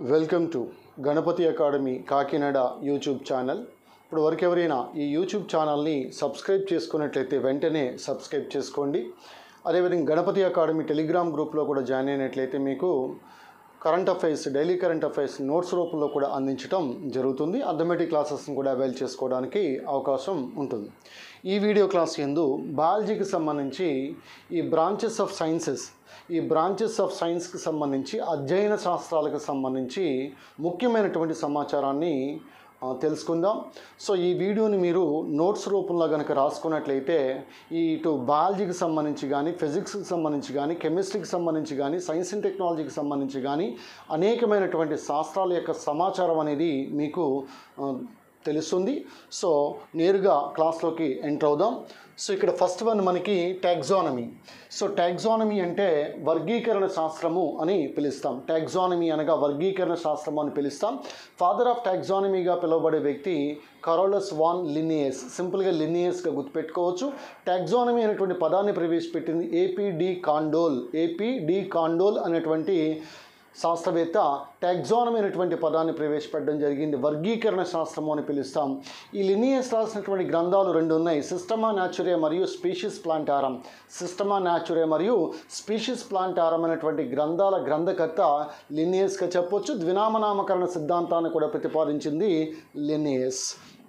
welcome to Ganapathi academy Kakinada YouTube channel ఇప్పుడు వరకు ఎవరైనా ఈ యూట్యూబ్ ఛానల్ని సబ్స్క్రైబ్ చేసుకున్నట్లయితే వెంటనే సబ్స్క్రైబ్ చేసుకోండి అదేవిధంగా గణపతి అకాడమీ టెలిగ్రామ్ గ్రూప్లో కూడా జాయిన్ అయినట్లయితే మీకు current affairs daily current affairs notes రూపంలో కూడా అందించడం జరుగుతుంది అథమెటిక్ క్లాసెస్ని కూడా అవైల్ చేసుకోవడానికి అవకాశం ఉంటుంది ఈ వీడియో క్లాస్ ఎందు బయాలజీకి సంబంధించి ఈ బ్రాంచెస్ ఆఫ్ సైన్సెస్ ఈ బ్రాంచెస్ ఆఫ్ సైన్స్కి సంబంధించి అధ్యయన శాస్త్రాలకు సంబంధించి ముఖ్యమైనటువంటి సమాచారాన్ని ఆ, తెలుసుకుందాం సో ఈ వీడియోని మీరు నోట్స్ రూపంలో కనుక రాసుకున్నట్లయితే ఈ ఇటు బయాలజీకి సంబంధించి కానీ ఫిజిక్స్కి సంబంధించి కానీ కెమిస్ట్రీకి సంబంధించి కానీ సైన్స్ అండ్ టెక్నాలజీకి సంబంధించి కానీ అనేకమైనటువంటి శాస్త్రాల యొక్క సమాచారం అనేది మీకు ఆ, తెలుస్తుంది సో నేరుగా క్లాస్లోకి ఎంటర్ అవుదాం సో ఇక్కడ ఫస్ట్ వన్ మనకి టాక్సానమీ సో టాక్సానమీ అంటే వర్గీకరణ శాస్త్రము అని పిలుస్తాం టాక్సానమీ అనగా వర్గీకరణ శాస్త్రము అని పిలుస్తాం ఫాదర్ ఆఫ్ టాక్సానమీగా పిలువబడే వ్యక్తి కరోలస్ వాన్ లినియస్ సింపుల్గా లినియస్గా గుర్తుపెట్టుకోవచ్చు టాక్సానమీ అనేటువంటి పదాన్ని ప్రవేశపెట్టింది ఏపీడి కాండోల్ ఏపీడి కాండోల్ అనేటువంటి శాస్త్రవేత్త టాక్సానమీ అనేటువంటి పదాన్ని ప్రవేశపెట్టడం జరిగింది వర్గీకరణ శాస్త్రము అని పిలుస్తాం ఈ లినియస్ రాసినటువంటి గ్రంథాలు రెండు ఉన్నాయి సిస్టమా న్యాచురే మరియు స్పీషిస్ ప్లాంటారం సిస్టమా న్యాచురే మరియు స్పీషిస్ ప్లాంటారం అనేటువంటి గ్రంథాల గ్రంథకర్త లినియస్గా చెప్పొచ్చు ద్వినామనామకరణ సిద్ధాంతాన్ని కూడా ప్రతిపాదించింది లినియస్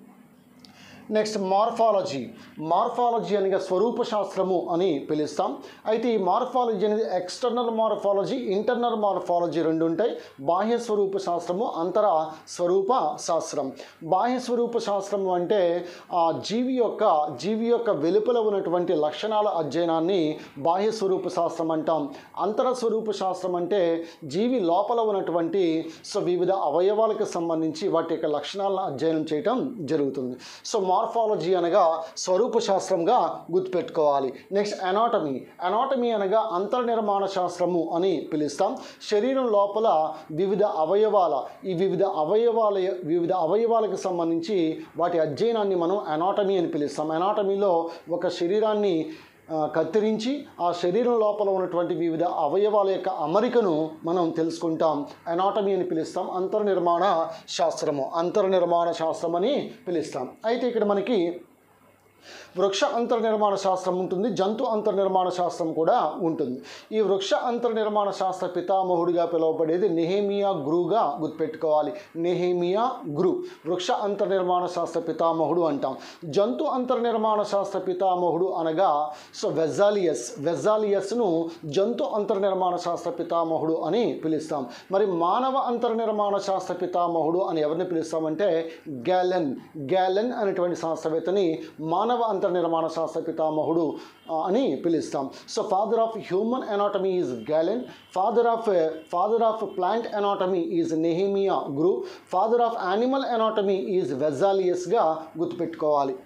నెక్స్ట్ మార్ఫాలజీ మార్ఫాలజీ అనగా స్వరూప శాస్త్రము అని పిలుస్తాం అయితే ఈ మార్ఫాలజీ అనేది ఎక్స్టర్నల్ మార్ఫాలజీ ఇంటర్నల్ మార్ఫాలజీ రెండు ఉంటాయి బాహ్య స్వరూప శాస్త్రము అంతర స్వరూప శాస్త్రం బాహ్య స్వరూప శాస్త్రము అంటే ఆ జీవి యొక్క జీవి యొక్క వెలుపల ఉన్నటువంటి లక్షణాల అధ్యయనాన్ని బాహ్య స్వరూప శాస్త్రం అంటాం అంతర స్వరూప శాస్త్రం అంటే జీవి లోపల ఉన్నటువంటి సో వివిధ అవయవాలకు సంబంధించి వాటి యొక్క లక్షణాలను అధ్యయనం చేయటం జరుగుతుంది సో మార్ఫాలజీ అనగా స్వరూప శాస్త్రంగా గుర్తుపెట్టుకోవాలి నెక్స్ట్ అనాటమీ అనాటమీ అనగా అంతర్నిర్మాణ శాస్త్రము అని పిలుస్తాం శరీరం లోపల వివిధ అవయవాల ఈ వివిధ అవయవాల వివిధ అవయవాలకు సంబంధించి వాటి అధ్యయనాన్ని మనం అనాటమీ అని పిలుస్తాం అనాటమీలో ఒక శరీరాన్ని ఆ, కత్తిరించి ఆ శరీరం లోపల ఉన్నటువంటి వివిధ అవయవాల యొక్క అమరికను మనం తెలుసుకుంటాం అనాటమీ అని పిలుస్తాం అంతర్నిర్మాణ శాస్త్రము అంతర్నిర్మాణ శాస్త్రం అని పిలుస్తాం అయితే ఇక్కడ మనకి వృక్ష అంతర్నిర్మాణ శాస్త్రం ఉంటుంది జంతు అంతర్నిర్మాణ శాస్త్రం కూడా ఉంటుంది ఈ వృక్ష అంతర్నిర్మాణ శాస్త్ర పితామహుడిగా పిలువబడేది నెహేమియా గ్రూగా గుర్తుపెట్టుకోవాలి నెహేమియా గ్రూ వృక్ష అంతర్నిర్మాణ శాస్త్ర పితామహుడు అంటాం జంతు అంతర్నిర్మాణ శాస్త్ర పితామహుడు అనగా సో వెజాలియస్ వెజాలియస్ను జంతు అంతర్నిర్మాణ శాస్త్ర పితామహుడు అని పిలుస్తాం మరి మానవ అంతర్నిర్మాణ శాస్త్ర పితామహుడు అని ఎవరిని పిలుస్తామంటే గ్యాలెన్ గ్యాలెన్ అనేటువంటి శాస్త్రవేత్తని మానవ అంతర్నిర్మాణ శాస్త్ర పితామహుడు ఆ, అని పిలుస్తాం so father of human anatomy is Galen father of father of plant anatomy is Nehemiah Grew father of animal anatomy is వెజాలియస్గా గుర్తుపెట్టుకోవాలి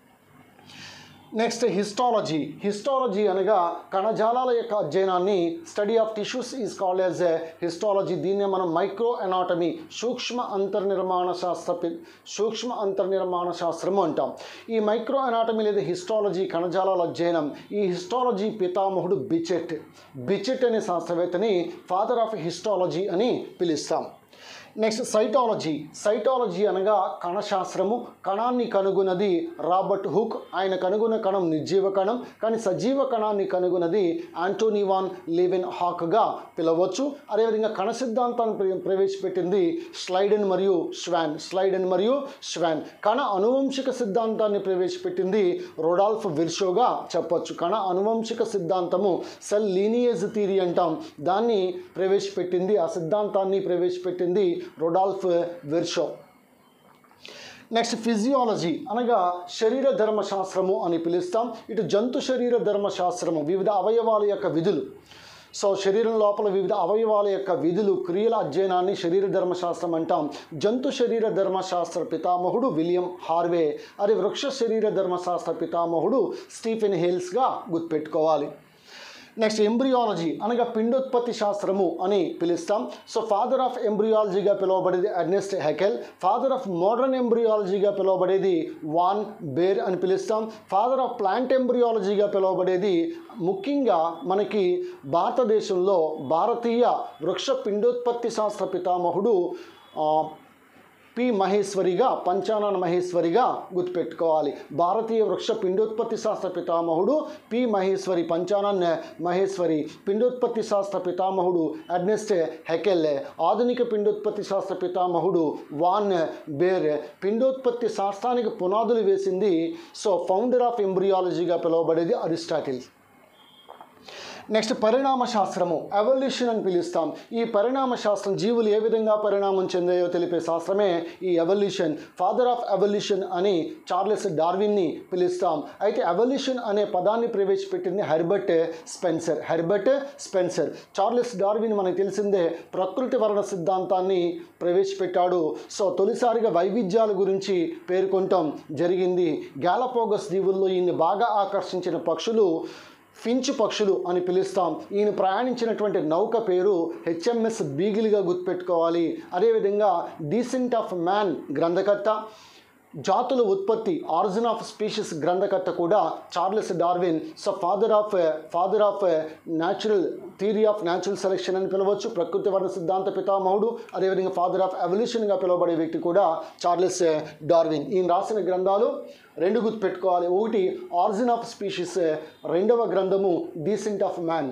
నెక్స్ట్ హిస్టాలజీ హిస్టాలజీ అనగా కణజాలాల యొక్క అధ్యయనాన్ని study of tissues is called as a histology దీన్నే మనం micro anatomy సూక్ష్మ అంతర్నిర్మాణ శాస్త్ర పి- సూక్ష్మ అంతర్నిర్మాణ శాస్త్రము అంటాం ఈ మైక్రో ఎనాటమీ లేదా హిస్టాలజీ కణజాలాల అధ్యయనం ఈ హిస్టాలజీ పితామహుడు బిచెట్ బిచెట్ అనే శాస్త్రవేత్తని ఫాదర్ ఆఫ్ హిస్టాలజీ అని పిలుస్తాం నెక్స్ట్ సైటాలజీ సైటాలజీ అనగా కణశాస్త్రము కణాన్ని కనుగొన్నది రాబర్ట్ హుక్ ఆయన కనుగొన్న కణం నిర్జీవ కణం కానీ సజీవ కణాన్ని కనుగొన్నది ఆంటోనివాన్ లీవెన్ హాక్గా పిలవచ్చు అదేవిధంగా కణ సిద్ధాంతాన్ని ప్ర- ప్రవేశపెట్టింది స్లైడెన్ మరియు స్వాన్ స్లైడెన్ మరియు స్వాన్ కణ అనువంశిక సిద్ధాంతాన్ని ప్రవేశపెట్టింది రొడాల్ఫ్ విర్షోగా చెప్పొచ్చు కణ అనువంశిక సిద్ధాంతము సెల్ లీనియేజ్ థియరీ అంటాం దాన్ని ప్రవేశపెట్టింది ఆ సిద్ధాంతాన్ని ప్రవేశపెట్టింది రొడాల్ఫ్ విర్షో నెక్స్ట్ ఫిజియాలజీ అనగా శరీర ధర్మశాస్త్రము అని పిలుస్తాం ఇటు జంతు శరీర ధర్మశాస్త్రము వివిధ అవయవాల యొక్క విధులు సో శరీరం లోపల వివిధ అవయవాల యొక్క విధులు క్రియల అధ్యయనాన్ని శరీర ధర్మశాస్త్రం అంటాం జంతు శరీర ధర్మశాస్త్ర పితామహుడు విలియం హార్వే అది వృక్ష శరీర ధర్మశాస్త్ర పితామహుడు స్టీఫెన్ హేల్స్గా గుర్తుపెట్టుకోవాలి నెక్స్ట్ ఎంబ్రియాలజీ అనగా పిండోత్పత్తి శాస్త్రము అని పిలుస్తాం సో ఫాదర్ ఆఫ్ ఎంబ్రియాలజీగా పిలువబడేది Ernst Haeckel father of modern ఎంబ్రియాలజీగా పిలువబడేది వాన్ బేర్ అని పిలుస్తాం ఫాదర్ ఆఫ్ ప్లాంట్ ఎంబ్రియాలజీగా పిలువబడేది ముఖ్యంగా మనకి భారతదేశంలో భారతీయ వృక్ష పిండోత్పత్తి శాస్త్ర పితామహుడు ఆ, పి మహేశ్వరిగా పంచానన మహేశ్వరిగా గుర్తుపెట్టుకోవాలి భారతీయ వృక్ష పిండోత్పత్తి శాస్త్ర పితామహుడు పి మహేశ్వరి పంచానన్ మహేశ్వరి పిండోత్పత్తి శాస్త్ర పితామహుడు అర్నెస్ట్ హెకెల్ ఆధునిక పిండోత్పత్తి శాస్త్ర పితామహుడు వాన్ బేర్ పిండోత్పత్తి శాస్త్రానికి పునాదులు వేసింది సో ఫౌండర్ ఆఫ్ ఎంబ్రియాలజీగా పిలువబడేది అరిస్టాటిల్ నెక్స్ట్ పరిణామ శాస్త్రము ఎవల్యూషన్ అని పిలుస్తాం ఈ పరిణామ శాస్త్రం జీవులు ఏ విధంగా పరిణామం చెందాయో తెలిపే శాస్త్రమే ఈ ఎవల్యూషన్ ఫాదర్ ఆఫ్ ఎవల్యూషన్ అని చార్లెస్ డార్విన్ని పిలుస్తాం అయితే ఎవల్యూషన్ అనే పదాన్ని ప్రవేశపెట్టింది Herbert Spencer Herbert Spencer Charles Darwin మనకు తెలిసిందే ప్రకృతి వర్ణ సిద్ధాంతాన్ని ప్రవేశపెట్టాడు సో తొలిసారిగా వైవిధ్యాల గురించి పేర్కొనటం జరిగింది గ్యాలపోగస్ దీవుల్లో ఈయన్ని బాగా ఆకర్షించిన పక్షులు ఫించ్ పక్షులు అని పిలుస్తాం ఈయన ప్రయాణించినటువంటి నౌక పేరు హెచ్ఎంఎస్ బీగిల్గా గుర్తుపెట్టుకోవాలి అదేవిధంగా డీసెంట్ ఆఫ్ మ్యాన్ గ్రంథకర్త జాతుల ఉత్పత్తి ఆరిజిన్ ఆఫ్ స్పీషీస్ గ్రంథకర్త కూడా Charles Darwin so father of father of natural theory of natural selection అని పిలవచ్చు ప్రకృతి వర్ణ సిద్ధాంత పితామహుడు అదేవిధంగా ఫాదర్ ఆఫ్ ఎవల్యూషన్గా పిలువబడే వ్యక్తి కూడా చార్లెస్ డార్విన్ ఈయన రాసిన గ్రంథాలు రెండు గుర్తుపెట్టుకోవాలి ఒకటి ఆరిజిన్ ఆఫ్ స్పీషీస్ రెండవ గ్రంథము descent of man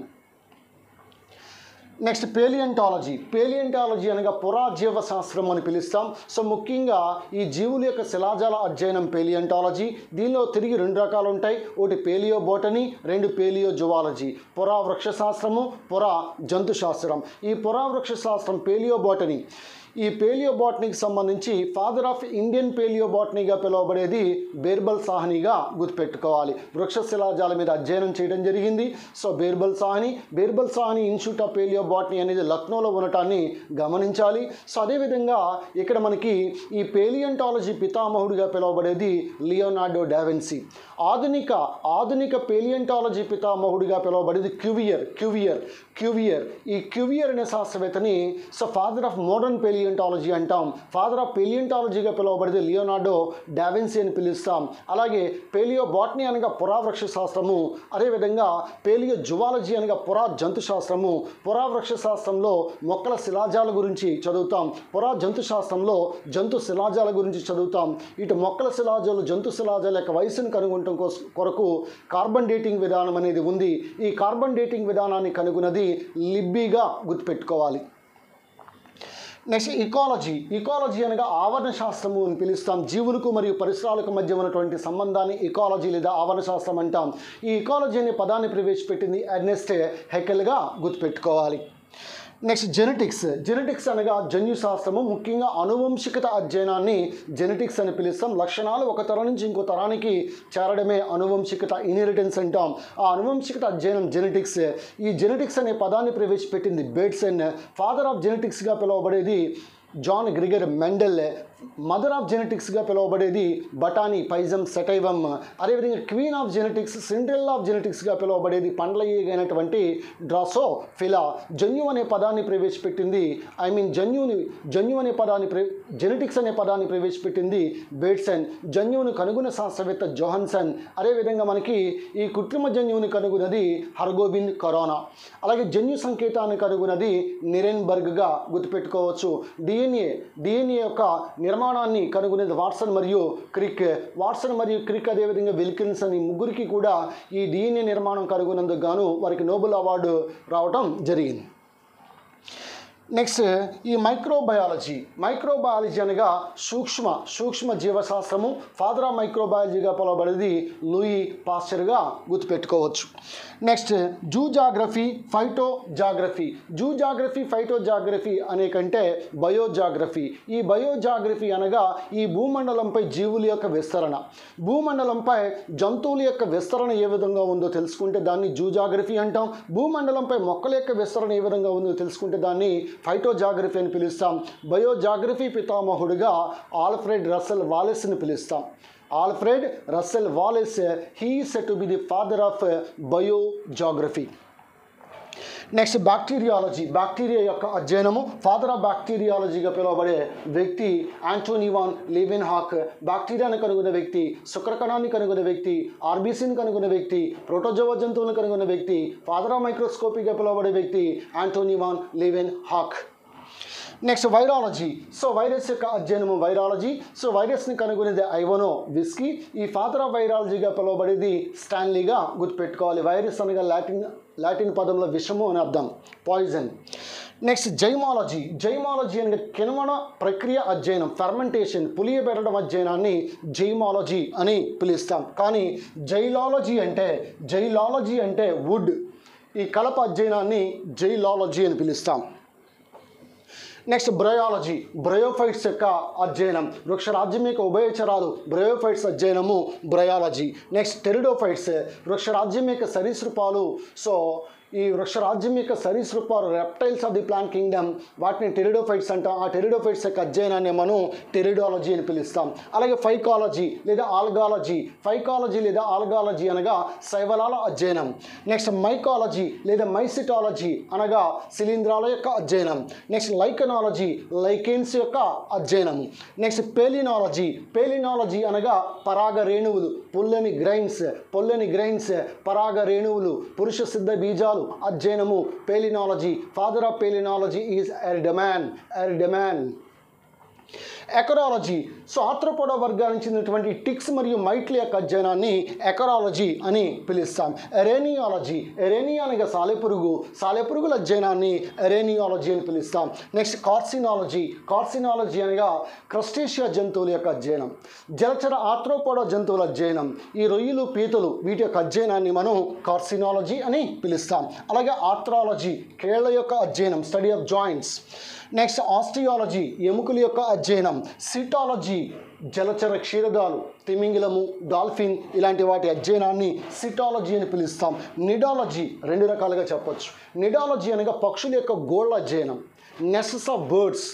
next palaeontology palaeontology అనగా పురాజీవ శాస్త్రం అని పిలుస్తాం సో ముఖ్యంగా ఈ జీవుల యొక్క శిలాజాల అధ్యయనం పేలియంటాలజీ దీనిలో తిరిగి రెండు రకాలు ఉంటాయి ఒకటి పేలియో బోటనీ రెండు పేలియో జువాలజీ పురా వృక్ష శాస్త్రము పురా జంతు శాస్త్రం ఈ పురా వృక్ష శాస్త్రం పేలియో బోటనీ ఈ పేలియో బాటనీకి సంబంధించి ఫాదర్ ఆఫ్ ఇండియన్ పేలియో బాటనీగా పిలువబడేది బేర్బల్ సాహనిగా గుర్తుపెట్టుకోవాలి వృక్ష శిలాజాల మీద అధ్యయనం చేయడం జరిగింది so Birbal Sahni Birbal Sahni institute of palaeobotany అనేది లక్నోలో ఉండటాన్ని గమనించాలి సో అదేవిధంగా ఇక్కడ మనకి ఈ పేలియంటాలజీ పితామహుడిగా పిలువబడేది లియోనార్డో డావెన్సీ ఆధునిక ఆధునిక పేలియంటాలజీ పితామహుడిగా పిలువబడేది క్యూవియర్ క్యూవియర్ క్యూవియర్ ఈ క్యూవియర్ అనే శాస్త్రవేత్తని so father of modern palaeontology అంటాం ఫాదర్ ఆఫ్ పేలియంటాలజీగా పిలువబడేది లియోనార్డో డావెన్సీ అని పిలుస్తాం అలాగే పేలియో బాటనీ అనగా పురావృక్ష శాస్త్రము అదేవిధంగా పేలియో జువాలజీ అనగా పురా జంతు శాస్త్రము పురావృక్ష శాస్త్రంలో మొక్కల శిలాజాల గురించి చదువుతాం పురా జంతు శాస్త్రంలో జంతు శిలాజాల గురించి చదువుతాం ఇటు మొక్కల శిలాజాలు జంతు శిలాజాల యొక్క వయసును కనుగొనటం కోస కొరకు కార్బన్ డేటింగ్ విధానం అనేది ఉంది ఈ కార్బన్ డేటింగ్ విధానాన్ని కనుగొన్నది లిబ్బీగా గుర్తుపెట్టుకోవాలి నెక్స్ట్ ఇకాలజీ ఇకాలజీ అనగా ఆవరణ శాస్త్రము అని పిలుస్తాం జీవులకు మరియు పరిసరాలకు మధ్య ఉన్నటువంటి సంబంధాన్ని ఇకాలజీ లేదా ఆవరణ శాస్త్రం అంటాం ఈ ఇకాలజీ అనే పదాన్ని ప్రవేశపెట్టింది ఎర్నెస్ట్ హెకెల్గా గుర్తుపెట్టుకోవాలి నెక్స్ట్ జెనెటిక్స్ జెనెటిక్స్ అనగా జన్యు శాస్త్రము ముఖ్యంగా అనువంశికత అధ్యయనాన్ని జెనెటిక్స్ అని పిలుస్తాం లక్షణాలు ఒక తరం నుంచి ఇంకో తరానికి చేరడమే అనువంశికత ఇన్హెరిటెన్స్ అంటాం ఆ అనువంశికత అధ్యయనం జెనెటిక్స్ ఈ జెనెటిక్స్ అనే పదాన్ని ప్రవేశపెట్టింది బేట్సన్ ఫాదర్ ఆఫ్ జెనెటిక్స్గా పిలువబడేది Johann Gregor Mendel mother of జెనెటిక్స్గా పిలువబడేది బటానీ పైజం సెటైవం అదేవిధంగా queen of genetics Cinderella of జెనెటిక్స్గా పిలువబడేది పండ్లయ్యైనటువంటి డ్రాసో ఫిలా జన్యు అనే పదాన్ని ప్రవేశపెట్టింది ఐ మీన్ జన్యుని జన్యు అనే పదాన్ని ప్ర జెనెటిక్స్ అనే పదాన్ని ప్రవేశపెట్టింది బేట్సన్ జన్యువును కనుగొన్న శాస్త్రవేత్త జోహన్సన్ అదేవిధంగా మనకి ఈ కృత్రిమ జన్యువుని కనుగొన్నది హర్గోబింద్ కరోనా అలాగే జన్యు సంకేతాన్ని కనుగొన్నది నిరెన్బర్గ్గా గుర్తుపెట్టుకోవచ్చు డిఎన్ఏ డిఎన్ఏ యొక్క నిర్మాణాన్ని కనుగొనేది వాట్సన్ మరియు క్రిక్ వాట్సన్ మరియు క్రిక్ అదేవిధంగా విల్కిన్స్ అని ముగ్గురికి కూడా ఈ డిఎన్ఏ నిర్మాణం కనుగొన్నందుకు గాను వారికి నోబెల్ అవార్డు రావటం జరిగింది నెక్స్ట్ ఈ మైక్రోబయాలజీ మైక్రోబయాలజీ అనగా సూక్ష్మ సూక్ష్మ జీవశాస్త్రము ఫాదర్ ఆఫ్ మైక్రోబయాలజీగా పిలువబడేది లూయి పాస్చర్గా గుర్తుపెట్టుకోవచ్చు next zoogeography phytogeography zoogeography phytogeography అనే కంటే బయోజాగ్రఫీ ఈ బయోజాగ్రఫీ అనగా ఈ భూమండలంపై జీవుల యొక్క విస్తరణ భూమండలంపై జంతువుల యొక్క విస్తరణ ఏ విధంగా ఉందో తెలుసుకుంటే దాన్ని జూ జాగ్రఫీ అంటాం భూమండలంపై మొక్కల యొక్క విస్తరణ ఏ విధంగా ఉందో తెలుసుకుంటే దాన్ని ఫైటోజాగ్రఫీ అని పిలుస్తాం బయోజాగ్రఫీ పితామహుడిగా ఆల్ఫ్రెడ్ రసెల్ వాలెస్ని పిలుస్తాం Alfred Russel Wallace he said to be the father of biogeography next bacteriology bacteria యొక్క అధ్యయనము ఫాదర్ ఆఫ్ బ్యాక్టీరియాలజీగా పిలువబడే వ్యక్తి ఆంటోనివాన్ లివిన్ హాక్ బ్యాక్టీరియాను కనుగొన్న వ్యక్తి శుక్రకణాన్ని కనుగొన్న వ్యక్తి ఆర్బీసీని కనుగొన్న వ్యక్తి ప్రోటోజోవా జంతువులను కనుగొన్న వ్యక్తి ఫాదర్ ఆఫ్ మైక్రోస్కోపీగా పిలువబడే వ్యక్తి Antonie van Leeuwenhoek next virology so virus యొక్క అధ్యయనము వైరాలజీ సో వైరస్ని కనుగొనేది ఐవనో విస్కీ ఈ ఫాదర్ ఆఫ్ వైరాలజీగా పిలువబడేది స్టాన్లీగా గుర్తుపెట్టుకోవాలి వైరస్ అనగా లాటిన్ లాటిన్ పదంలో విషము అని అర్థం పాయిజన్ నెక్స్ట్ జైమాలజీ జైమాలజీ అనగా కిణవన ప్రక్రియ అధ్యయనం ఫెర్మెంటేషన్ పులియబెరడం అధ్యయనాన్ని జైమాలజీ అని పిలుస్తాం కానీ జైలాలజీ అంటే జైలాలజీ అంటే వుడ్ ఈ కలప అధ్యయనాన్ని జైలాలజీ అని పిలుస్తాం నెక్స్ట్ బ్రయాలజీ బ్రయోఫైట్స్ యొక్క అధ్యయనం వృక్షరాజ్యం యొక్క ఉభయచరాలు బ్రయోఫైట్స్ అధ్యయనము బ్రయాలజీ నెక్స్ట్ టెరిడోఫైట్స్ వృక్షరాజ్యం యొక్క సరీసృపాలు సో ఈ వృక్షరాజ్యం యొక్క సరీసృపాలు reptiles of the plant kingdom వాటిని టెరిడోఫైట్స్ అంటాం ఆ టెరిడోఫైట్స్ యొక్క అధ్యయనాన్ని మనం టెరిడాలజీ అని పిలుస్తాం అలాగే ఫైకాలజీ లేదా ఆల్గాలజీ ఫైకాలజీ లేదా ఆల్గాలజీ అనగా శైవలాల అధ్యయనం నెక్స్ట్ మైకాలజీ లేదా మైసిటాలజీ అనగా శిలీంధ్రాల యొక్క అధ్యయనం నెక్స్ట్ లైకనాలజీ లైకెన్స్ యొక్క అధ్యయనము నెక్స్ట్ పేలినాలజీ పేలినాలజీ అనగా పరాగ రేణువులు పుల్లని గ్రైన్స్ పొల్లని గ్రైన్స్ పరాగ రేణువులు పురుష సిద్ధ బీజాలు అధ్యయనము palynology father of palynology is Erdtman Erdtman acarology so Arthropoda వర్గానికి చెందినటువంటి టిక్స్ మరియు మైట్ల యొక్క అధ్యయనాన్ని ఎకరాలజీ అని పిలుస్తాం ఎరేనియాలజీ ఎరేనియా అనగా సాలెపురుగు సాలెపురుగుల అధ్యయనాన్ని ఎరేనియాలజీ అని పిలుస్తాం నెక్స్ట్ కార్సినాలజీ కార్సినాలజీ అనగా క్రస్టేషియా జంతువుల యొక్క అధ్యయనం జలచర ఆర్థ్రోపోడా జంతువుల అధ్యయనం ఈ రొయ్యలు పీతలు వీటి యొక్క అధ్యయనాన్ని మనం కార్సినాలజీ అని పిలుస్తాం అలాగే ఆర్థ్రాలజీ కేళ్ల యొక్క అధ్యయనం study of joints next osteology ఎముకల యొక్క అధ్యయనం సిటాలజీ జలచర క్షీరదాలు తిమింగిలము డాల్ఫిన్ ఇలాంటి వాటి అధ్యయనాన్ని సిటాలజీ అని పిలుస్తాం నిడాలజీ రెండు రకాలుగా చెప్పొచ్చు నిడాలజీ అనగా పక్షుల యొక్క గోళ్ళ అధ్యయనం నెసస్ ఆఫ్ బర్డ్స్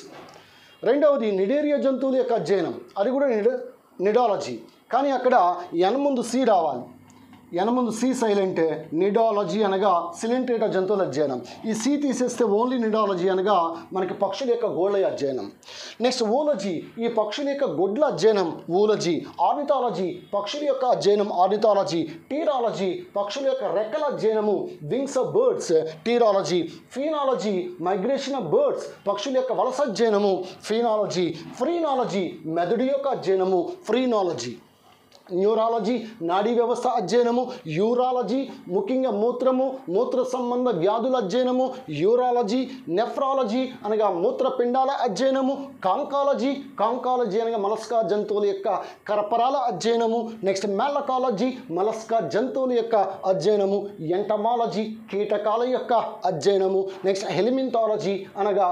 రెండవది నిడేరియా జంతువుల యొక్క అధ్యయనం అది కూడా నిడ నిడాలజీ కానీ అక్కడ ఎన్ ముందు సి రావాలి ఎన ముందు సి సైలెంట్ నిడాలజీ అనగా సిలింటేట జంతువుల అధ్యయనం ఈ సి తీసేస్తే ఓన్లీ నిడాలజీ అనగా మనకి పక్షుల యొక్క గోళ్ళ అధ్యయనం నెక్స్ట్ ఊలజీ ఈ పక్షుల యొక్క గొడ్ల అధ్యయనం ఊలజీ ఆర్నిథాలజీ పక్షుల యొక్క అధ్యయనం ఆర్నిథాలజీ టీరాలజీ పక్షుల యొక్క రెక్కల అధ్యయనము wings of birds pterology phenology migration of birds పక్షుల యొక్క వలస అధ్యయనము ఫీనాలజీ ఫ్రీనాలజీ మెదడు యొక్క అధ్యయనము ఫ్రీనాలజీ న్యూరాలజీ నాడీ వ్యవస్థ అధ్యయనము యూరాలజీ ముఖ్యంగా మూత్రము మూత్ర సంబంధ వ్యాధుల అధ్యయనము యూరాలజీ నెఫ్రాలజీ అనగా మూత్రపిండాల అధ్యయనము కాంకాలజీ కాంకాలజీ అనగా మలస్కా జంతువుల యొక్క కరపరాల అధ్యయనము నెక్స్ట్ మెల్లకాలజీ మలస్కా జంతువుల యొక్క అధ్యయనము ఎంటమాలజీ కీటకాల యొక్క అధ్యయనము నెక్స్ట్ హెలిమింతాలజీ అనగా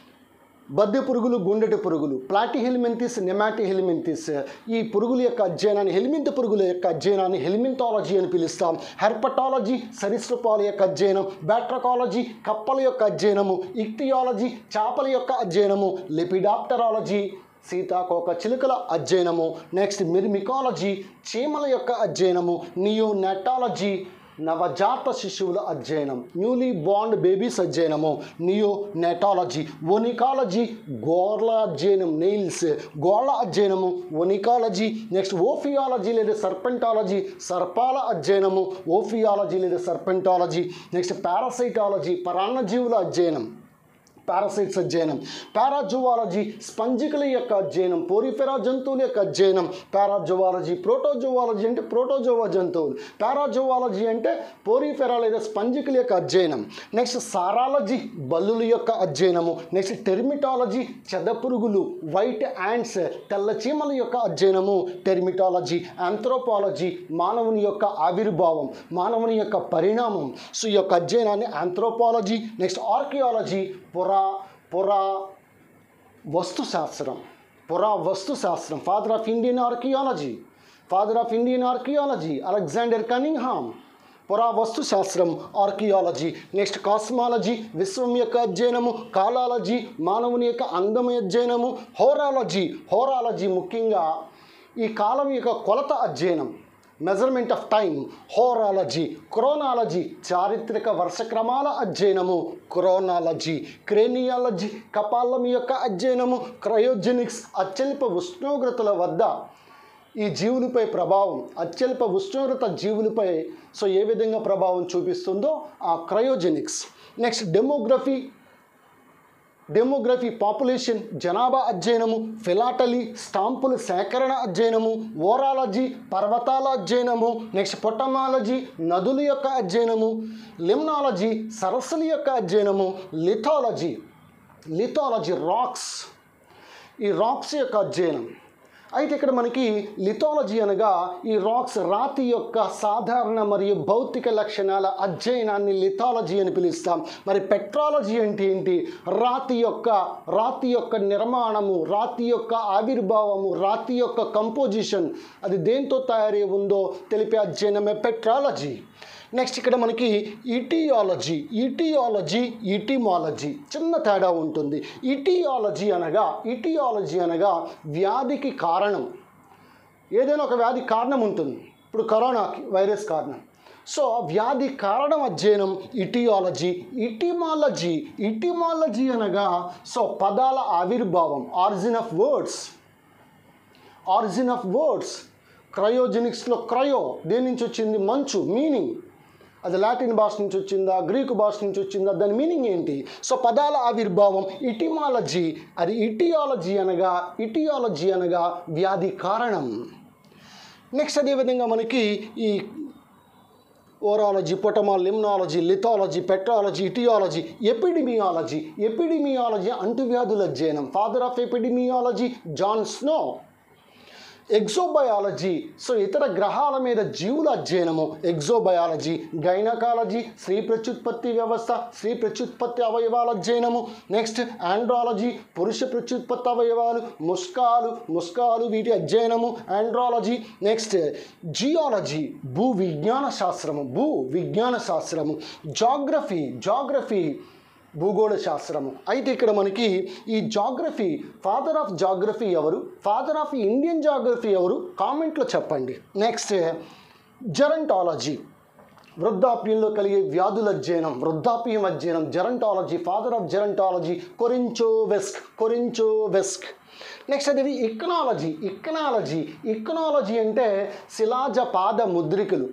బద్దె పురుగులు గుండెటి పురుగులు ప్లాటిహెలిమెంతిస్ నెమాటిహెలిమెంతిస్ ఈ పురుగుల యొక్క అధ్యయనాన్ని హెలిమింత పురుగుల యొక్క అధ్యయనాన్ని హెలిమింతాలజీ అని పిలుస్తాం హెర్పటాలజీ సరీసృపాల యొక్క అధ్యయనం బ్యాట్రకాలజీ కప్పల యొక్క అధ్యయనము ఇక్టియాలజీ చేపల యొక్క అధ్యయనము లిపిడాప్టరాలజీ సీతాకోక చిలుకల అధ్యయనము నెక్స్ట్ మిర్మికాలజీ చీమల యొక్క అధ్యయనము నియోనెటాలజీ నవజాత శిశువుల అధ్యయనం న్యూలీ బాండ్ బేబీస్ అధ్యయనము నియో నెటాలజీ ఒనికాలజీ గోర్ల అధ్యయనం నెయిల్స్ గోళ్ళ అధ్యయనము ఒనికాలజీ నెక్స్ట్ ఓఫియాలజీ లేదా సర్పెంటాలజీ సర్పాల అధ్యయనము ఓఫియాలజీ లేదా సర్పెంటాలజీ నెక్స్ట్ పారాసైటాలజీ పరాన్నజీవుల అధ్యయనం పారాసైట్స్ అధ్యయనం పారాజువాలజీ స్పంజికల యొక్క అధ్యయనం పోరిఫెరా జంతువుల యొక్క అధ్యయనం పారాజువాలజీ ప్రోటోజువాలజీ అంటే ప్రోటోజోవా జంతువులు పారాజువాలజీ అంటే పోరిఫెరా లేదా స్పంజికల యొక్క అధ్యయనం నెక్స్ట్ సారాలజీ బల్లుల యొక్క అధ్యయనము నెక్స్ట్ టెర్మిటాలజీ చెదపురుగులు వైట్ యాండ్స్ తెల్ల చీమల యొక్క అధ్యయనము టెర్మిటాలజీ ఆంథ్రోపాలజీ మానవుని యొక్క ఆవిర్భావం మానవుని యొక్క పరిణామం సో ఈ యొక్క అధ్యయనాన్ని ఆంథ్రోపాలజీ నెక్స్ట్ ఆర్కియాలజీ పురా పురా వస్తు శాస్త్రం పురా వస్తు శాస్త్రం father of Indian archaeology father of Indian archaeology Alexander Cunningham పురావస్తు శాస్త్రం ఆర్కియాలజీ నెక్స్ట్ కాస్మాలజీ విశ్వం యొక్క అధ్యయనము కాలాలజీ మానవుని యొక్క అందమైన అధ్యయనము హోరాలజీ హోరాలజీ ముఖ్యంగా ఈ కాలం యొక్క కొలత అధ్యయనం measurement of time horology chronology చారిత్రక వర్షక్రమాల అధ్యయనము క్రోనాలజీ క్రేనియాలజీ కపాలం యొక్క అధ్యయనము క్రయోజెనిక్స్ అత్యల్ప ఉష్ణోగ్రతల వద్ద ఈ జీవులపై ప్రభావం అత్యల్ప ఉష్ణోగ్రత జీవులపై సో ఏ విధంగా ప్రభావం చూపిస్తుందో ఆ cryogenics next demography demography population జనాభా అధ్యయనము ఫిలాటలీ స్టాంపుల సేకరణ అధ్యయనము ఓరాలజీ పర్వతాల అధ్యయనము నెక్స్ట్ పొటమాలజీ నదుల యొక్క అధ్యయనము లిమ్నాలజీ సరస్సుల యొక్క అధ్యయనము లిథాలజీ లిథాలజీ రాక్స్ ఈ రాక్స్ యొక్క అధ్యయనం అయితే ఇక్కడ మనకి లిథాలజీ అనగా ఈ రాక్స్ రాతి యొక్క సాధారణ మరియు భౌతిక లక్షణాల అధ్యయనాన్ని లిథాలజీ అని పిలుస్తాం మరి పెట్రాలజీ అంటే ఏంటి రాతి యొక్క రాతి యొక్క నిర్మాణము రాతి యొక్క ఆవిర్భావము రాతి యొక్క కంపోజిషన్ అది దేంతో తయారై ఉందో తెలిపే అధ్యయనమే పెట్రాలజీ నెక్స్ట్ ఇక్కడ మనకి ఇటియాలజీ ఇటియాలజీ ఇటిమాలజీ చిన్న తేడా ఉంటుంది ఇటియాలజీ అనగా ఇటియాలజీ అనగా వ్యాధికి కారణం ఏదైనా ఒక వ్యాధి కారణం ఉంటుంది ఇప్పుడు కరోనాకి వైరస్ కారణం సో వ్యాధి కారణం అధ్యయనం ఇటియాలజీ ఇటిమాలజీ ఇటిమాలజీ అనగా సో పదాల ఆవిర్భావం origin of words origin of words క్రయోజెనిక్స్లో క్రయో దేని నుంచి వచ్చింది మంచు మీనింగ్ అది లాటిన్ భాష నుంచి వచ్చిందా గ్రీకు భాష నుంచి వచ్చిందా దాని మీనింగ్ ఏంటి సో పదాల ఆవిర్భావం ఇటిమాలజీ అది ఇటియాలజీ అనగా ఇటియాలజీ అనగా వ్యాధి కారణం నెక్స్ట్ అదేవిధంగా మనకి ఈ orology potamology limnology lithology petrology etiology epidemiology epidemiology అంటువ్యాధుల అధ్యయనం father of epidemiology John Snow exobiology so ఇతర గ్రహాల మీద జీవుల అధ్యయనము ఎగ్జోబయాలజీ గైనకాలజీ స్త్రీ ప్రత్యుత్పత్తి వ్యవస్థ స్త్రీ ప్రత్యుత్పత్తి అవయవాల అధ్యయనము నెక్స్ట్ ఆండ్రాలజీ పురుష ప్రత్యుత్పత్తి అవయవాలు ముస్కాలు ముస్కాలు వీటి అధ్యయనము ఆండ్రాలజీ నెక్స్ట్ జియాలజీ భూ విజ్ఞాన శాస్త్రము భూ విజ్ఞాన శాస్త్రము జాగ్రఫీ జాగ్రఫీ భూగోళ శాస్త్రము అయితే ఇక్కడ మనకి ఈ జాగ్రఫీ ఫాదర్ ఆఫ్ జాగ్రఫీ ఎవరు ఫాదర్ ఆఫ్ ఇండియన్ జాగ్రఫీ ఎవరు కామెంట్లో చెప్పండి నెక్స్ట్ జెరంటాలజీ వృద్ధాప్యంలో కలిగే వ్యాధుల అధ్యయనం వృద్ధాప్యం అధ్యయనం gerontology father of gerontology Korenchevsky Korenchevsky next అది ఇక్నాలజీ ఇక్నాలజీ ఇక్నాలజీ అంటే శిలాజ పాద ముద్రికలు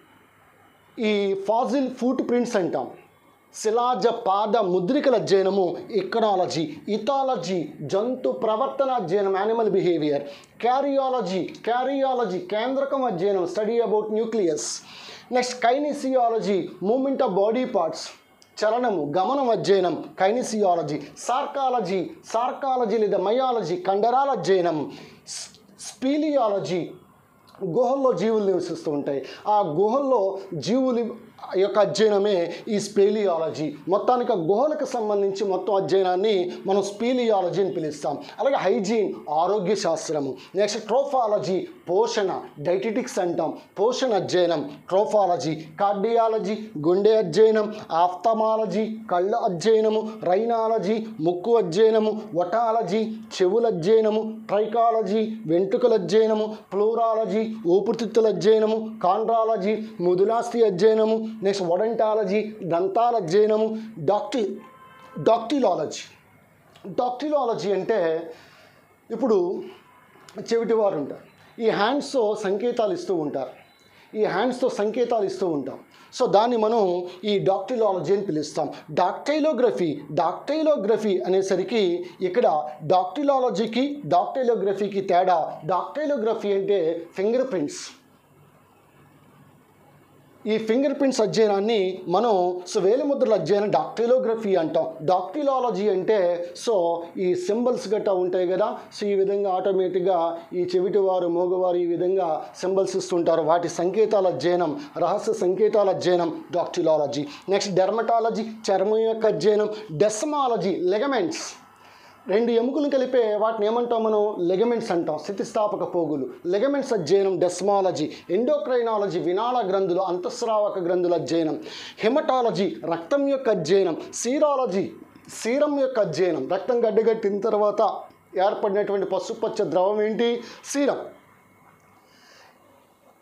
ఈ ఫాజిల్ ఫుట్ ప్రింట్స్ అంటాం శిలాజ పాద ముద్రికల అధ్యయనము ఇకనాలజీ ఇథాలజీ జంతు ప్రవర్తన అధ్యయనం యానిమల్ బిహేవియర్ క్యారియాలజీ క్యారియాలజీ కేంద్రకం అధ్యయనం study about nucleus next kinesiology movement of body parts చలనము గమనం అధ్యయనం కైనిసియాలజీ సార్కాలజీ సార్కాలజీ లేదా మయాలజీ కండరాల అధ్యయనం స్పీలియాలజీ గుహల్లో జీవులు నివసిస్తూ ఉంటాయి ఆ గుహల్లో జీవులు యొక్క అధ్యయనమే ఈ స్పేలియాలజీ మొత్తానికి ఆ గుహలకు సంబంధించి మొత్తం అధ్యయనాన్ని మనం స్పీలియాలజీ అని పిలుస్తాం అలాగే హైజీన్ ఆరోగ్య శాస్త్రము నెక్స్ట్ ట్రోఫాలజీ పోషణ డైటిటిక్స్ అంటాం పోషణ అధ్యయనం ట్రోఫాలజీ కార్డియాలజీ గుండె అధ్యయనం ఆఫ్థమాలజీ కళ్ళ అధ్యయనము రైనాలజీ ముక్కు అధ్యయనము వటాలజీ చెవుల అధ్యయనము ట్రైకాలజీ వెంట్రుకల అధ్యయనము ప్లూరాలజీ ఊపిరితిత్తుల అధ్యయనము కాండ్రాలజీ ముదులాస్తి అధ్యయనము నెక్స్ట్ వడంటాలజీ దంతాల అధ్యయనము డాక్టి డాక్టిలాలజీ డాక్టిలాలజీ అంటే ఇప్పుడు చెవిటివారు ఉంటారు ఈ హ్యాండ్స్తో సంకేతాలు ఇస్తూ ఉంటారు ఈ హ్యాండ్స్తో సంకేతాలు ఇస్తూ ఉంటాం సో దాన్ని మనం ఈ డాక్టిలాలజీ అని పిలుస్తాం డాక్టైలోగ్రఫీ డాక్టైలోగ్రఫీ అనేసరికి ఇక్కడ డాక్టిలాలజీకి డాక్టైలోగ్రఫీకి తేడా డాక్టైలోగ్రఫీ అంటే ఫింగర్ ప్రింట్స్ ఈ ఫింగర్ ప్రింట్స్ అధ్యయనాన్ని మనం సో వేలిముద్రల అధ్యయనం డాక్టిలోగ్రఫీ అంటాం డాక్టిలాలజీ అంటే సో ఈ సింబల్స్ గట్టా ఉంటాయి కదా సో ఈ విధంగా ఆటోమేటిక్గా ఈ చెవిటివారు మోగవారు ఈ విధంగా సింబల్స్ ఇస్తుంటారు వాటి సంకేతాల అధ్యయనం రహస్య సంకేతాల అధ్యయనం డాక్టిలాలజీ నెక్స్ట్ డెర్మటాలజీ చర్మం యొక్క అధ్యయనం డెస్మాలజీ లెగమెంట్స్ రెండు ఎముకలు కలిపే వాటిని ఏమంటాం మనం లెగమెంట్స్ అంటాం స్థితిస్థాపక పోగులు లెగమెంట్స్ అధ్యయనం డెస్మాలజీ ఎండోక్రైనాలజీ వినాళ గ్రంథులు అంతఃస్రావక గ్రంథుల అధ్యయనం హెమటాలజీ రక్తం యొక్క అధ్యయనం సీరాలజీ సీరం యొక్క అధ్యయనం రక్తం గడ్డగట్టిన తర్వాత ఏర్పడినటువంటి పసుపచ్చ ద్రవం ఏంటి serum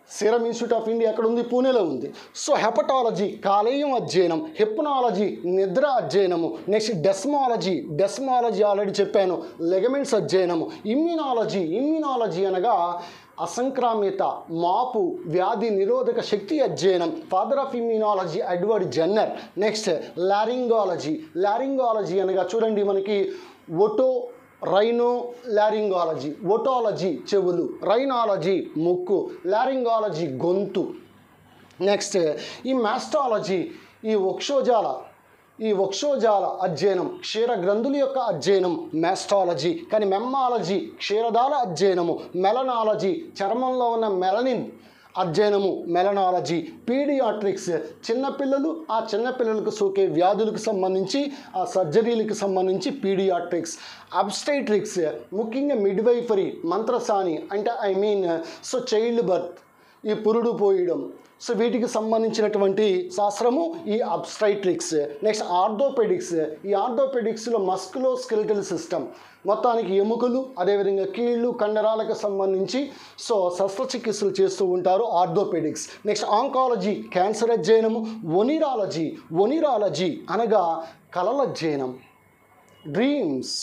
serum institute of India ఎక్కడ ఉంది పూణేలో ఉంది సో హెపటాలజీ కాలేయం అధ్యయనం హిప్నాలజీ నిద్ర అధ్యయనము నెక్స్ట్ డెస్మాలజీ డెస్మాలజీ ఆల్రెడీ చెప్పాను లెగమెంట్స్ అధ్యయనము ఇమ్యూనాలజీ ఇమ్యూనాలజీ అనగా అసంక్రామ్యత మాపు వ్యాధి నిరోధక శక్తి అధ్యయనం father of immunology Edward Jenner next laryngology laryngology అనగా చూడండి మనకి ఒటో రైనో లారింగాలజీ ఒటాలజీ చెవులు రైనాలజీ ముక్కు లారింగాలజీ గొంతు నెక్స్ట్ ఈ మాస్టాలజీ ఈ వక్షోజాల ఈ వక్షోజాల అధ్యయనం క్షీర గ్రంథుల యొక్క అధ్యయనం మాస్టాలజీ కానీ మెమ్మాలజీ క్షీరదాల అధ్యయనము మెలనాలజీ చర్మంలో ఉన్న మెలనిన్ అధ్యయనము మెలనాలజీ పీడియాట్రిక్స్ చిన్నపిల్లలు ఆ చిన్నపిల్లలకు సోకే వ్యాధులకు సంబంధించి ఆ సర్జరీలకు సంబంధించి పీడియాట్రిక్స్ అబ్స్టైట్రిక్స్ ముఖ్యంగా మిడ్వైఫరీ మంత్రసాని అంటే I mean so childbirth ఈ పురుడు పోయడం సో వీటికి సంబంధించినటువంటి శాస్త్రము ఈ అబ్స్ట్రైట్రిక్స్ నెక్స్ట్ ఆర్థోపెడిక్స్ ఈ ఆర్థోపెడిక్స్లో మస్కులో స్కెలిటల్ సిస్టమ్ మొత్తానికి ఎముకలు అదేవిధంగా కీళ్ళు కండరాలకు సంబంధించి సో శస్త్రచికిత్సలు చేస్తూ ఉంటారు ఆర్థోపెడిక్స్ నెక్స్ట్ ఆంకాలజీ క్యాన్సర్ అధ్యయనము ఒనిరాలజీ ఒనిరాలజీ అనగా కలల అధ్యయనం డ్రీమ్స్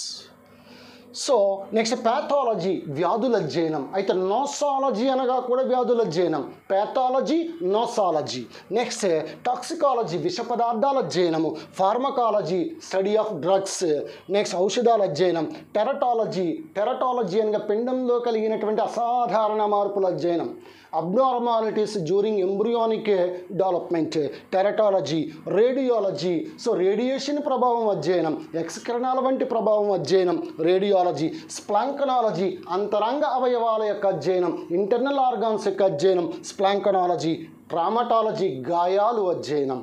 సో నెక్స్ట్ ప్యాథాలజీ వ్యాధుల అధ్యయనం అయితే నోసాలజీ అనగా కూడా వ్యాధుల అధ్యయనం ప్యాథాలజీ నోసాలజీ నెక్స్ట్ టాక్సికాలజీ విష పదార్థాల అధ్యయనము pharmacology study of drugs next ఔషధాల అధ్యయనం టెరటాలజీ టెరటాలజీ అనగా పిండంలో కలిగినటువంటి అసాధారణ మార్పుల అధ్యయనం abnormalities during embryonic development teratology radiology so radiation ప్రభావం అధ్యయనం ఎక్స్కిరణాల వంటి ప్రభావం అధ్యయనం రేడియాలజీ స్ప్లాంకనాలజీ అంతరంగ అవయవాల యొక్క అధ్యయనం ఇంటర్నల్ ఆర్గాన్స్ యొక్క అధ్యయనం స్ప్లాంకనాలజీ ట్రామటాలజీ గాయాలు అధ్యయనం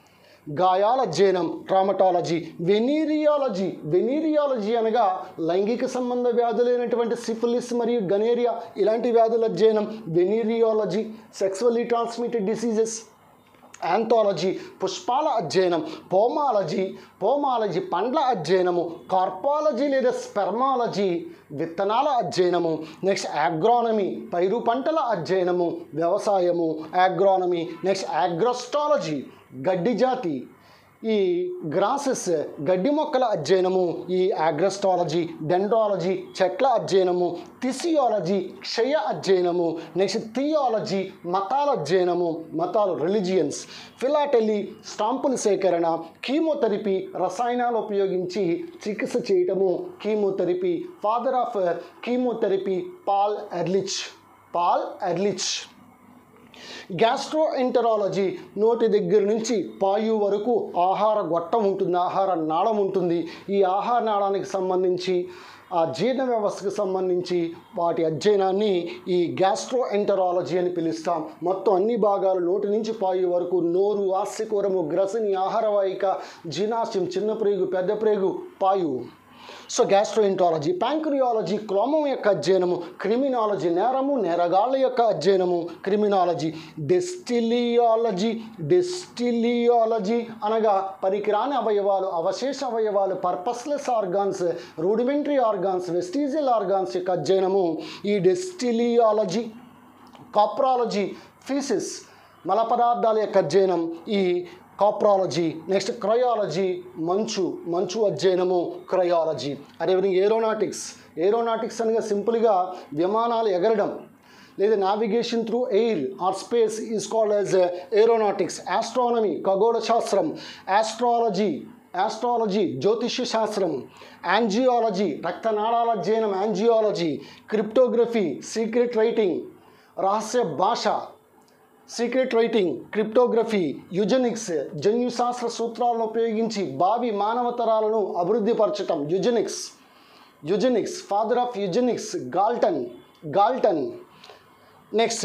గాయాల అధ్యయనం ట్రామటాలజీ వెనీరియాలజీ వెనీరియాలజీ అనగా లైంగిక సంబంధ వ్యాధులైనటువంటి సిఫిలిస్ మరియు గనేరియా ఇలాంటి వ్యాధుల అధ్యయనం venereology sexually transmitted diseases anthology పుష్పాల అధ్యయనం పోమాలజీ పోమాలజీ పండ్ల అధ్యయనము కార్పాలజీ లేదా స్పెర్మాలజీ విత్తనాల అధ్యయనము నెక్స్ట్ ఆగ్రానమీ పైరు పంటల అధ్యయనము వ్యవసాయము ఆగ్రానమీ నెక్స్ట్ ఆగ్రోస్టాలజీ గడ్డి జాతి ఈ గ్రాసెస్ గడ్డి మొక్కల అధ్యయనము ఈ ఆగ్రస్టాలజీ డెండ్రాలజీ చెట్ల అధ్యయనము థిసియాలజీ క్షయ అధ్యయనము నెక్స్ట్ థియాలజీ మతాల అధ్యయనము మతాలు రిలిజియన్స్ ఫిలాటెలీ స్టాంపుల సేకరణ కీమోథెరపీ రసాయనాలు ఉపయోగించి చికిత్స చేయటము chemotherapy father of chemotherapy Paul Ehrlich Paul Ehrlich gastroenterology నోటి దగ్గర నుంచి పాయు వరకు ఆహార గొట్టం ఉంటుంది ఆహార నాళం ఉంటుంది ఈ ఆహార నాళానికి సంబంధించి ఆ జీర్ణ వ్యవస్థకు సంబంధించి వాటి అధ్యయనాన్ని ఈ గ్యాస్ట్రో ఎంటరాలజీ అని పిలుస్తాం మొత్తం అన్ని భాగాలు నోటి నుంచి పాయు వరకు నోరు ఆస్యకూరము గ్రసిని ఆహారవాహిక జీర్ణాశయం చిన్న ప్రేగు పెద్ద ప్రేగు పాయు సో గ్యాస్ట్రోఎంటాలజీ ప్యాంక్రియాలజీ క్లోమం యొక్క అధ్యయనము క్రిమినాలజీ నేరము నేరగాళ్ళ యొక్క అధ్యయనము క్రిమినాలజీ డెస్టిలియాలజీ డెస్టిలియాలజీ అనగా పనికిరాని అవయవాలు అవశేష అవయవాలు purposeless organs rudimentary organs vestigial organs యొక్క అధ్యయనము ఈ డెస్టిలియాలజీ కాప్రాలజీ ఫీసిస్ మల పదార్థాల యొక్క అధ్యయనం ఈ కాప్రాలజీ నెక్స్ట్ క్రయాలజీ మంచు మంచు అధ్యయనము క్రయాలజీ అదేవిధంగా ఏరోనాటిక్స్ ఏరోనాటిక్స్ అనగా సింపుల్గా విమానాలు ఎగరడం లేదా navigation through air or space is called as aeronautics astronomy ఖగోళ శాస్త్రం ఆస్ట్రాలజీ ఆస్ట్రాలజీ జ్యోతిష్య శాస్త్రం యాంజియాలజీ రక్తనాళాల అధ్యయనం యాంజియాలజీ క్రిప్టోగ్రఫీ సీక్రెట్ రైటింగ్ రహస్య భాష సీక్రెట్ రైటింగ్ క్రిప్టోగ్రఫీ యుజెనిక్స్ జన్యుశాస్త్ర సూత్రాలను ఉపయోగించి భావి మానవ తరాలను అభివృద్ధిపరచటం eugenics eugenics father of eugenics Galton Galton next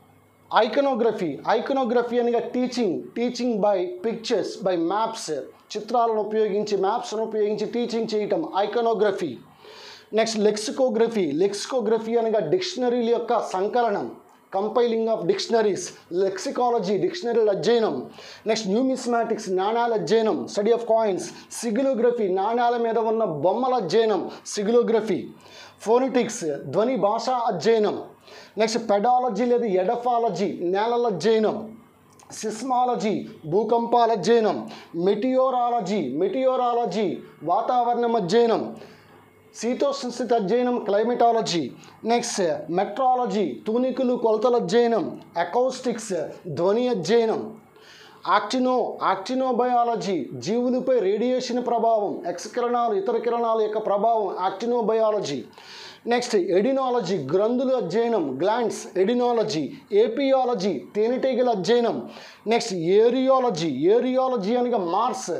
iconography iconography అనగా teaching teaching by pictures by maps చిత్రాలను ఉపయోగించి మ్యాప్స్ను ఉపయోగించి టీచింగ్ చేయటం ఐకనోగ్రఫీ నెక్స్ట్ లెక్సికోగ్రఫీ లెక్సికోగ్రఫీ అనగా డిక్షనరీల యొక్క సంకలనం కంపైలింగ్ ఆఫ్ డిక్షనరీస్ లెక్సికాలజీ డిక్షనరీల అధ్యయనం నెక్స్ట్ న్యూమిస్మాటిక్స్ నాణాల అధ్యయనం స్టడీ ఆఫ్ కాయిన్స్ సిగిలోగ్రఫీ నాణాల మీద ఉన్న బొమ్మల అధ్యయనం సిగిలోగ్రఫీ ఫోనిటిక్స్ ధ్వని భాషా అధ్యయనం నెక్స్ట్ పెడాలజీ లేదా ఎడఫాలజీ నేలల అధ్యయనం సిస్మాలజీ భూకంపాల అధ్యయనం మెటియోరాలజీ మెటియోరాలజీ వాతావరణం అధ్యయనం శీతోష్ణ స్థితి అధ్యయనం క్లైమటాలజీ నెక్స్ట్ మెట్రాలజీ తూనికలు కొలతల అధ్యయనం అకౌస్టిక్స్ ధ్వని అధ్యయనం ఆక్టినో ఆక్టినోబయాలజీ జీవులపై రేడియేషన్ ప్రభావం ఎక్స్ కిరణాలు ఇతర కిరణాల యొక్క ప్రభావం ఆక్టినోబయాలజీ నెక్స్ట్ ఎడినాలజీ గ్రంథుల అధ్యయనం గ్లాండ్స్ ఎడినాలజీ ఏపియాలజీ తేనెటీగల అధ్యయనం నెక్స్ట్ ఏరియాలజీ ఏరియాలజీ అనగా మార్స్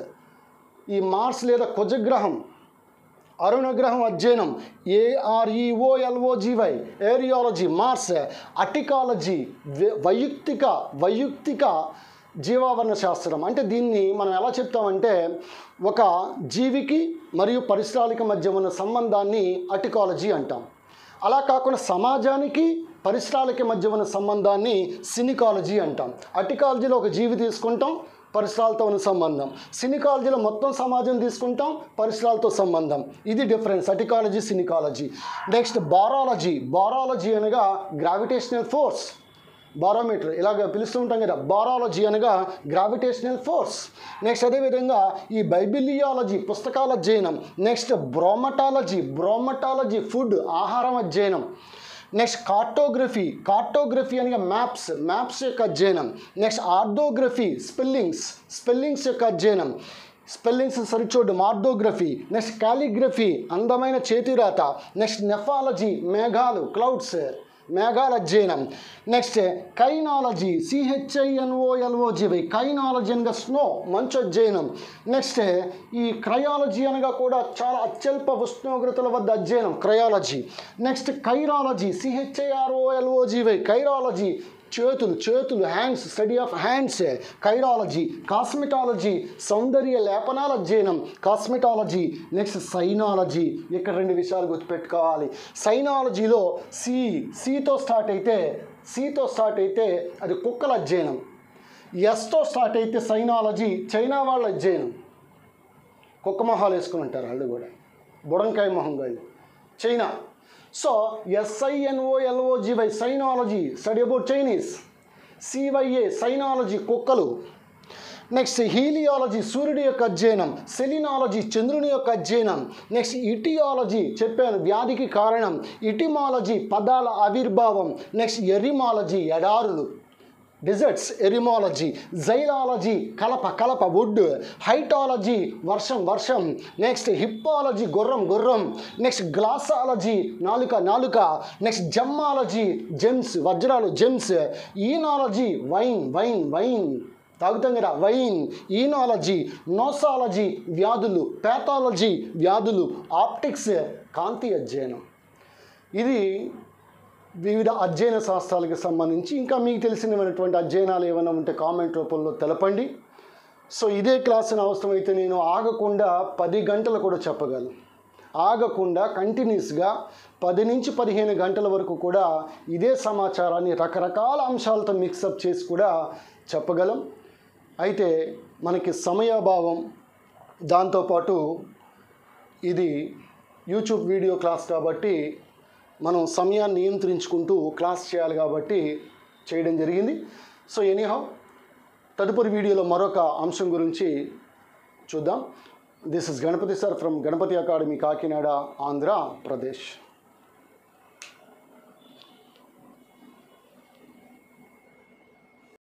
ఈ మార్స్ లేదా కుజగ్రహం అరుణగ్రహం అధ్యయనం ఏఆర్ఈఓఎల్ఓజివై ఏరియాలజీ మార్స్ అటికాలజీ వై- వైయక్తిక వైయక్తిక జీవావరణ శాస్త్రం అంటే దీన్ని మనం ఎలా చెప్తామంటే ఒక జీవికి మరియు పరిసరాలకి మధ్య ఉన్న సంబంధాన్ని అటికాలజీ అంటాం అలా కాకుండా సమాజానికి పరిసరాలకి మధ్య ఉన్న సంబంధాన్ని సినికాలజీ అంటాం అటికాలజీలో ఒక జీవి తీసుకుంటాం పరిసరాలతో ఉన్న సంబంధం సినికాలజీలో మొత్తం సమాజం తీసుకుంటాం పరిసరాలతో సంబంధం ఇది డిఫరెన్స్ అటికాలజీ సినికాలజీ నెక్స్ట్ బారాలజీ బారాలజీ అనగా గ్రావిటేషనల్ ఫోర్స్ బారోమీటర్ ఇలాగ పిలుస్తూ ఉంటాం కదా బారాలజీ అనగా గ్రావిటేషనల్ ఫోర్స్ నెక్స్ట్ అదేవిధంగా ఈ బైబిలియాలజీ పుస్తకాల అధ్యయనం నెక్స్ట్ బ్రోమటాలజీ బ్రోమటాలజీ ఫుడ్ ఆహారం అధ్యయనం నెక్స్ట్ కార్టోగ్రఫీ కార్టోగ్రఫీ అనగా మ్యాప్స్ మ్యాప్స్ యొక్క అధ్యయనం నెక్స్ట్ ఆర్థోగ్రఫీ స్పెల్లింగ్స్ స్పెల్లింగ్స్ యొక్క అధ్యయనం స్పెల్లింగ్స్ సరిచూడడం ఆర్థోగ్రఫీ నెక్స్ట్ కాలిగ్రఫీ అందమైన చేతిరాత నెక్స్ట్ నెఫాలజీ మేఘాలు క్లౌడ్స్ మేఘాల అధ్యయనం నెక్స్ట్ కైనాలజీ సిహెచ్ఐఎన్ఓఎల్ఓజివై కైనాలజీ అనగా స్నో మంచు అధ్యయనం నెక్స్ట్ ఈ క్రయాలజీ అనగా కూడా చాలా అత్యల్ప ఉష్ణోగ్రతల వద్ద అధ్యయనం క్రయాలజీ నెక్స్ట్ కైరాలజీ సిహెచ్ఐఆర్ఓఎల్ఓజివై కైరాలజీ చేతులు చేతులు hands study of hands కైరాలజీ cosmetology సౌందర్య లేపనాల అధ్యయనం కాస్మెటాలజీ నెక్స్ట్ సైనాలజీ ఇక్కడ రెండు విషయాలు గుర్తుపెట్టుకోవాలి సైనాలజీలో సి సితో స్టార్ట్ అయితే సితో స్టార్ట్ అయితే అది కుక్కల అధ్యయనం ఎస్తో స్టార్ట్ అయితే సైనాలజీ చైనా వాళ్ళ అధ్యయనం కుక్క మొహాలు వేసుకుని ఉంటారు వాళ్ళు కూడా బుడంకాయ మొహం వాళ్ళు China so ఎస్ఐఎన్ఓఎల్ఓజివై సైనాలజీ study about Chinese సివైఏ సైనాలజీ కుక్కలు నెక్స్ట్ హీలియాలజీ సూర్యుడి యొక్క అధ్యయనం సెలినాలజీ చంద్రుని యొక్క అధ్యయనం నెక్స్ట్ ఇటియాలజీ చెప్పాను వ్యాధికి కారణం ఇటిమాలజీ పదాల ఆవిర్భావం నెక్స్ట్ ఎరిమాలజీ ఎడారులు డిజర్ట్స్ ఎరిమాలజీ జైలాలజీ కలప కలప వుడ్ హైటాలజీ వర్షం వర్షం నెక్స్ట్ హిప్పాలజీ గుర్రం గుర్రం నెక్స్ట్ గ్లాసాలజీ నాలుక నాలుక నెక్స్ట్ జమ్మాలజీ జెమ్స్ వజ్రాలు gems oenology wine wine wine తాగుతాం కదా వైన్ ఈనాలజీ నోసాలజీ వ్యాధులు ప్యాథాలజీ వ్యాధులు ఆప్టిక్స్ కాంతి అధ్యయనం ఇది వివిధ అధ్యయన శాస్త్రాలకు సంబంధించి ఇంకా మీకు తెలిసినటువంటి అధ్యయనాలు ఏమైనా ఉంటే కామెంట్ రూపంలో తెలపండి సో ఇదే క్లాసుని అవసరమైతే నేను ఆగకుండా పది గంటలు కూడా చెప్పగలను ఆగకుండా కంటిన్యూస్గా పది నుంచి పదిహేను గంటల వరకు కూడా ఇదే సమాచారాన్ని రకరకాల అంశాలతో మిక్సప్ చేసి కూడా చెప్పగలం అయితే మనకి సమయాభావం దాంతోపాటు ఇది యూట్యూబ్ వీడియో క్లాస్ కాబట్టి మనం సమయాన్ని నియంత్రించుకుంటూ క్లాస్ చేయాలి కాబట్టి చేయడం జరిగింది సో ఎనీహౌ తదుపరి వీడియోలో మరొక అంశం గురించి చూద్దాం this is Ganapati sir from Ganapati academy Kakinada Andhra Pradesh